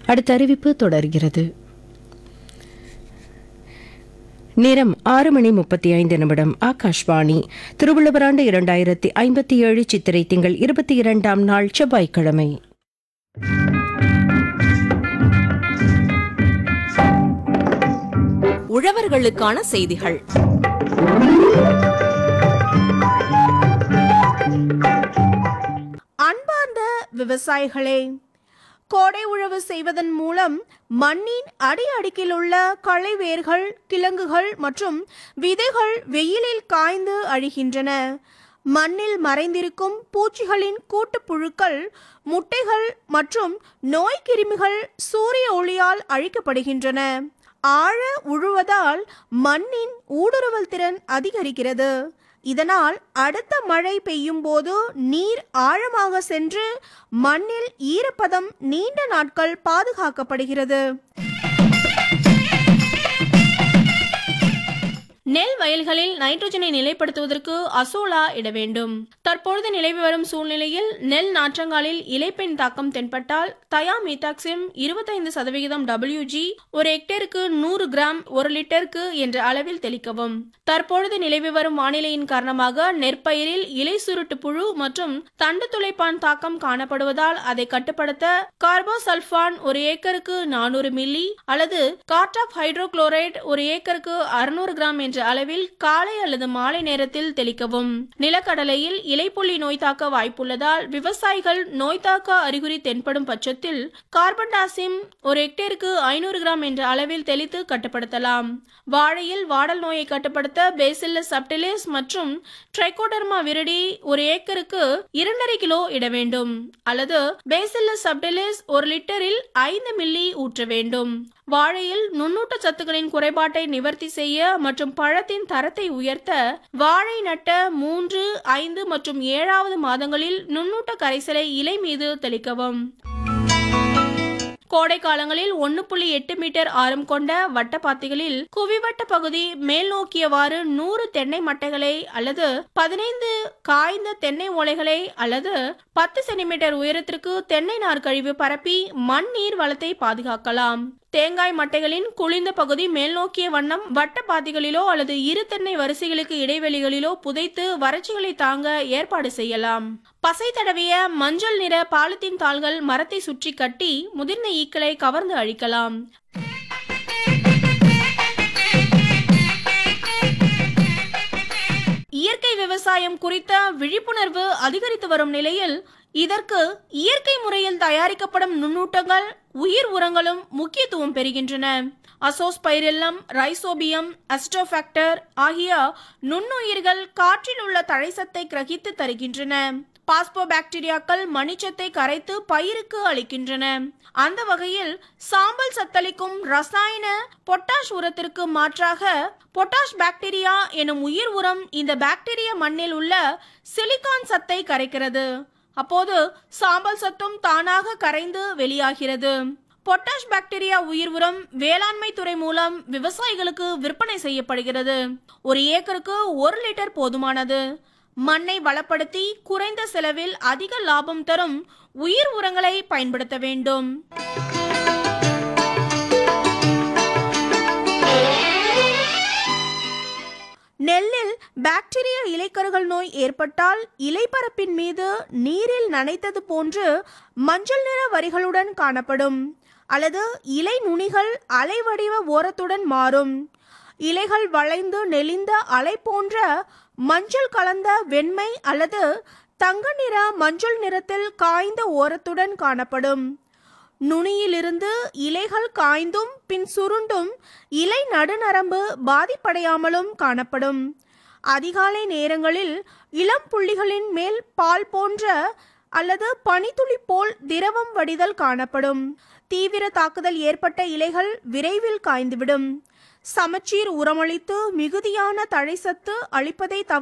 அடுத்த அறிவிப்பு தொடர்கிறது நேரம் ஆறு மணி முப்பத்தி ஐந்து நிமிடம் ஆகாஷ்வாணி திருவள்ளுவராண்டு இரண்டாயிரத்தி ஐம்பத்தி ஏழு சித்திரை திங்கள் இருபத்தி இரண்டாம் நாள் செவ்வாய்க்கிழமை உழவர்களுக்கான செய்திகள் அன்பார்ந்த விவசாயிகளே கோடை உழவு செய்வதன் மூலம் மண்ணின் அடி அடுக்கில் உள்ள களை வேர்கள் கிழங்குகள் மற்றும் விதைகள் வெயிலில் காய்ந்து அழிகின்றன மண்ணில் மறைந்திருக்கும் பூச்சிகளின் கூட்டுப்புழுக்கள் முட்டைகள் மற்றும் நோய்க்கிருமிகள் சூரிய ஒளியால் அழிக்கப்படுகின்றன ஆழ உழுவதால் மண்ணின் ஊடுருவல் திறன் அதிகரிக்கிறது இதனால் அடுத்த மழை பெய்யும் போது நீர் ஆழமாக சென்று மண்ணில் ஈரப்பதம் நீண்ட நாட்கள் பாதுகாக்கப்படுகிறது நெல் வயல்களில் நைட்ரஜனை நிலைப்படுத்துவதற்கு அசோலா இட வேண்டும் தற்பொழுது நிலவி வரும் சூழ்நிலையில் நெல் நாற்றங்காலில் இலைப்பெண் தாக்கம் தென்பட்டால் தயாமீதாக்சிம் இருபத்தைந்து சதவிகிதம் டபிள்யூஜி ஒரு ஹெக்டேருக்கு நூறு கிராம் ஒரு லிட்டருக்கு என்ற அளவில் தெளிக்கவும் தற்பொழுது நிலவி வரும் வானிலையின் காரணமாக நெற்பயிரில் இலை சுருட்டு புழு மற்றும் தண்டு துளைப்பான் தாக்கம் காணப்படுவதால் அதை கட்டுப்படுத்த கார்போசல்பான் ஒரு ஏக்கருக்கு நானூறு மில்லி அல்லது கார்டாப் ஹைட்ரோகுளோரைட் ஒரு ஏக்கருக்கு அறுநூறு கிராம் என்ற அளவில் காலை அல்லது மாலை நேரத்தில் தெளிக்கவும் நிலக்கடலையில் இலைப்புள்ளி நோய் தாக்க வாய்ப்புள்ளதால் விவசாயிகள் நோய் தாக்க அறிகுறி தென்படும் பட்சத்தில் கார்பன் டாசிம் ஒரு ஹெக்டேருக்கு ஐநூறு கிராம் என்ற அளவில் தெளித்து கட்டுப்படுத்தலாம் வாழையில் வாடல் நோயை கட்டுப்படுத்த பேசில்லஸ் சப்டிலிஸ் மற்றும் ட்ரைகோடர்மா விரிடி ஒரு ஏக்கருக்கு இரண்டரை கிலோ இட வேண்டும் அல்லது பேசில்லஸ் சப்டிலிஸ் ஒரு லிட்டரில் ஐந்து மில்லி ஊற்ற வேண்டும் வாழையில் நுண்ணூட்ட சத்துக்களின் குறைபாட்டை நிவர்த்தி செய்ய மற்றும் பழத்தின் தரத்தை உயர்த்த வாழை நட்ட மூன்று ஐந்து மற்றும் ஏழாவது மாதங்களில் நுண்ணூட்ட கரைசலை இலை மீது தெளிக்கவும் கோடை காலங்களில் ஒன்று புள்ளி எட்டு மீட்டர் ஆரம் கொண்ட வட்டப்பாத்திகளில் குவிவட்ட பகுதி மேல் நோக்கியவாறு நூறு தென்னை மட்டைகளை அல்லது பதினைந்து காய்ந்த தென்னை ஓலைகளை அல்லது பத்து சென்டிமீட்டர் உயரத்திற்கு தென்னை நார் கழிவு பரப்பி மண் நீர் வளத்தை பாதுகாக்கலாம் தேங்காய் மட்டைகளின் குளிர்ந்த பகுதி மேல் நோக்கிய வண்ணம் வட்ட பாத்திகளிலோ அல்லது இரு தென்னை வரிசைகளுக்கு இடைவெளிகளிலோ புதைத்து வறட்சிகளை தாங்க ஏற்பாடு செய்யலாம் பசை தடவிய மஞ்சள் நிற பாலித்தீன் தாள்கள் மரத்தை சுற்றி கட்டி முதிர்ந்த ஈக்களை கவர்ந்து அழிக்கலாம் இயற்கை விவசாயம் குறித்த விழிப்புணர்வு அதிகரித்து வரும் நிலையில் இதற்கு இயற்கை முறையில் தயாரிக்கப்படும் நுண்ணூட்டங்கள் உயிர் உரங்களும் முக்கியத்துவம் பெறுகின்றன அசோஸ்பைரில்லம் ரைசோபியம் அஸ்டோஃபாக்டர் ஆகிய நுண்ணுயிர்கள் காற்றில் உள்ள தழைசத்தை கிரகித்து தருகின்றன பாஸ்போபாக்டீரியாக்கள் மணிச்சத்தை கரைத்து பயிருக்கு அளிக்கின்றன அந்த வகையில் சாம்பல் சத்தளிக்கும் ரசாயன பொட்டாஷ் உரத்திற்கு மாற்றாக பொட்டாஷ் பாக்டீரியா எனும் உயிர் உரம் இந்த பாக்டீரியா மண்ணில் உள்ள சிலிகான் சத்தை கரைக்கிறது அப்போது சாம்பல் சத்தும் தானாக கரைந்து வெளியாகிறது பொட்டாஷ் பாக்டீரியா உயிர் உரம் வேளாண்மை துறை மூலம் விவசாயிகளுக்கு விற்பனை செய்யப்படுகிறது ஒரு ஏக்கருக்கு ஒரு லிட்டர் போதுமானது மண்ணை வளப்படுத்தி குறைந்த செலவில் அதிக லாபம் தரும் உயிர் உரங்களை பயன்படுத்த வேண்டும் நெல்லில் பாக்டீரியா இலைக்கருகள் நோய் ஏற்பட்டால் இலைப்பரப்பின் மீது நீரில் நனைத்தது போன்று மஞ்சள் நிற வரிகளுடன் காணப்படும் அல்லது இலை நுனிகள் அலைவடிவ ஓரத்துடன் மாறும் இலைகள் வளைந்து நெளிந்த அலை போன்ற மஞ்சள் கலந்த வெண்மை அல்லது தங்க நிற மஞ்சள் நிறத்தில் காய்ந்த ஓரத்துடன் காணப்படும் நுனியிலிருந்து இலைகள் காய்ந்தும் பின் சுருண்டும் இலை நடுநரம்பு பாதிப்படையாமலும் காணப்படும் அதிகாலை நேரங்களில் இளம் புள்ளிகளின் மேல் பால் போன்ற அல்லது பனித்துளி போல் திரவம் வடிதல் காணப்படும் தீவிர தாக்குதல் ஏற்பட்ட இலைகள் விரைவில் காய்ந்துவிடும் சமச்சீர் உரமளித்து மிகுதியான தழைசத்து அளிப்பதை தவிர